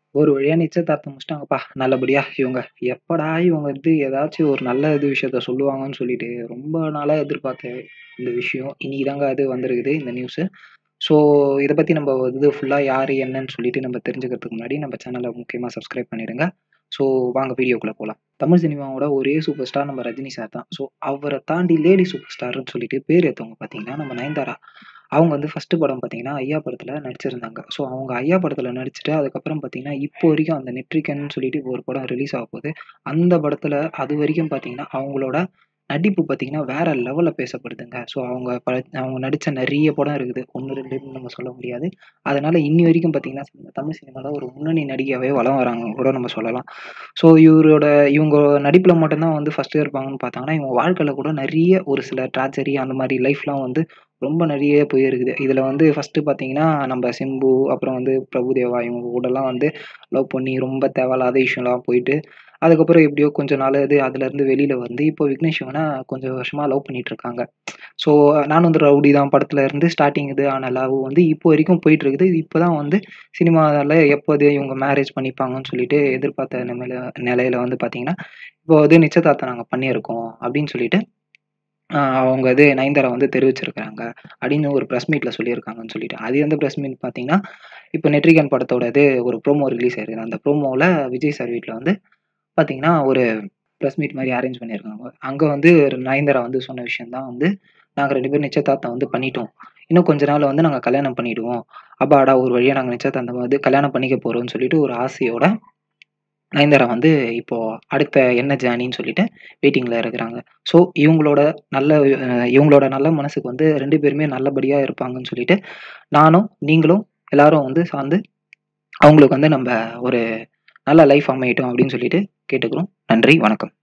ஒரு வழியா நிச்சயதார்த்தம் முடிச்சுட்டாங்கப்பா. நல்லபடியா இவங்க எப்படா இவங்க வந்து ஏதாச்சும் ஒரு நல்ல இது விஷயத்த சொல்லுவாங்கன்னு சொல்லிட்டு ரொம்ப நாளா எதிர்பார்த்த இந்த விஷயம். இன்னைக்கு தாங்க அது வந்திருக்குது இந்த நியூஸு. ஸோ இத பத்தி நம்ம இது ஃபுல்லா யாரு, என்னன்னு சொல்லிட்டு நம்ம தெரிஞ்சுக்கிறதுக்கு முன்னாடி நம்ம சேனல முக்கியமா சப்ஸ்கிரைப் பண்ணிடுங்க. ஸோ வாங்க வீடியோக்குள்ள போலாம். தமிழ் சினிமாவோட ஒரே சூப்பர் ஸ்டார் நம்ம ரஜினி சார் தான். ஸோ அவர தாண்டி லேடி சூப்பர் ஸ்டார்ன்னு சொல்லிட்டு பேர் எடுத்தவங்க பார்த்தீங்கன்னா, நம்ம நயன்தாரா. அவங்க வந்து ஃபர்ஸ்ட் படம் பார்த்தீங்கன்னா, ஐயா படத்துல நடிச்சிருந்தாங்க. ஸோ அவங்க ஐயா படத்துல நடிச்சுட்டு அதுக்கப்புறம் பார்த்தீங்கன்னா, இப்போ வரைக்கும் அந்த நெட்ரிகன்னு சொல்லிட்டு ஒரு படம் ரிலீஸ் ஆகப்போகுது. அந்த படத்துல அதுவரைக்கும் பார்த்தீங்கன்னா, அவங்களோட நடிப்பு பார்த்தீங்கன்னா, வேற லெவல்ல பேசப்படுதுங்க. ஸோ அவங்க ப அவங்க நடிச்ச நெறைய படம் இருக்குது. 1, 2ன்னு நம்ம சொல்ல முடியாது. அதனால இன்னி வரைக்கும் பார்த்தீங்கன்னா, தமிழ் சினிமால ஒரு முன்னணி நடிகையாவே வலம் வராங்கன்னு கூட நம்ம சொல்லலாம். ஸோ இவரோட இவங்க நடிப்புல மட்டும் தான் வந்து ஃபர்ஸ்ட்டா இருப்பாங்கன்னு பார்த்தாங்கன்னா, இவங்க வாழ்க்கையில கூட நெறைய ஒரு சில ட்ராஜடி அந்த மாரி லைஃப்லாம் வந்து ரொம்ப நெறைய போயிருக்குது. இதுல வந்து ஃபர்ஸ்ட்டு பார்த்தீங்கன்னா, நம்ம சிம்பு, அப்புறம் வந்து பிரபுதேவா இவங்க கூடலாம் வந்து லவ் பண்ணி ரொம்ப தேவையில்லாத இஷ்யூலாம் போயிட்டு, அதுக்கப்புறம் எப்படியோ கொஞ்ச நாள் அது அதுலருந்து வெளில வந்து இப்போ விக்னேஷ் சிவன கொஞ்சம் வருஷமா லவ் பண்ணிட்டு இருக்காங்க. ஸோ நானும் வந்து ரவுடி தான் படத்துல இருந்து ஸ்டார்ட்டிங் இது ஆன லவ் வந்து இப்போ வரைக்கும் போயிட்டு இருக்குது. இப்போ தான் வந்து சினிமால எப்போது இவங்க மேரேஜ் பண்ணிப்பாங்கன்னு சொல்லிட்டு எதிர்பார்த்த நிலைமையில நிலையில வந்து பார்த்தீங்கன்னா, இப்போ வந்து நிச்சயதார்த்தம் நாங்க பண்ணியிருக்கோம் அப்படின்னு சொல்லிட்டு, அ அவங்க இது நயன்தாரா வந்து தெரிவிச்சிருக்காங்க. அப்படின்னு ஒரு பிரஸ் மீட்ல சொல்லியிருக்காங்கன்னு சொல்லிட்டு. அது எந்த பிரஸ் மீட் பார்த்தீங்கன்னா, இப்போ நெட்ரிகன் படத்தோட இது ஒரு ப்ரோமோ ரிலீஸ் ஆயிருக்கு. அந்த ப்ரோமோல விஜய் சார் வீட்ல வந்து பார்த்தீங்கன்னா, ஒரு பிரஸ் மீட் மாரி அரேஞ்ச் பண்ணியிருக்காங்க. அங்க வந்து நயன்தாரா வந்து சொன்ன விஷயம் தான் வந்து, "நாங்க 2 பேரும் நிச்சயதார்த்தம் வந்து பண்ணிட்டோம். இன்னும் கொஞ்ச நாள்ல வந்து நாங்க கல்யாணம் பண்ணிடுவோம். அப்பாடா! ஒரு வழியா நாங்க நிச்சயதார்த்தம் வந்து கல்யாணம் பண்ணிக்க போறோம்ன்னு" சொல்லிட்டு ஒரு ஆசையோட நயன்தாரா வந்து இப்போ அடுத்த என்ன ஜர்னின்னு சொல்லிட்டு வெயிட்டிங்ல இருக்கிறாங்க. ஸோ இவங்களோட நல்ல அ இவங்களோட நல்ல மனசுக்கு வந்து 2 பேருமே நல்லபடியா இருப்பாங்கன்னு சொல்லிட்டு, நானும், நீங்களும் எல்லாரும் வந்து சார்ந்து அவங்களுக்கு வந்து நம்ப ஒரு நல்ல லைஃப் அமையட்டும் அப்படின்னு சொல்லிட்டு கேட்டுக்கிறோம். நன்றி, வணக்கம்.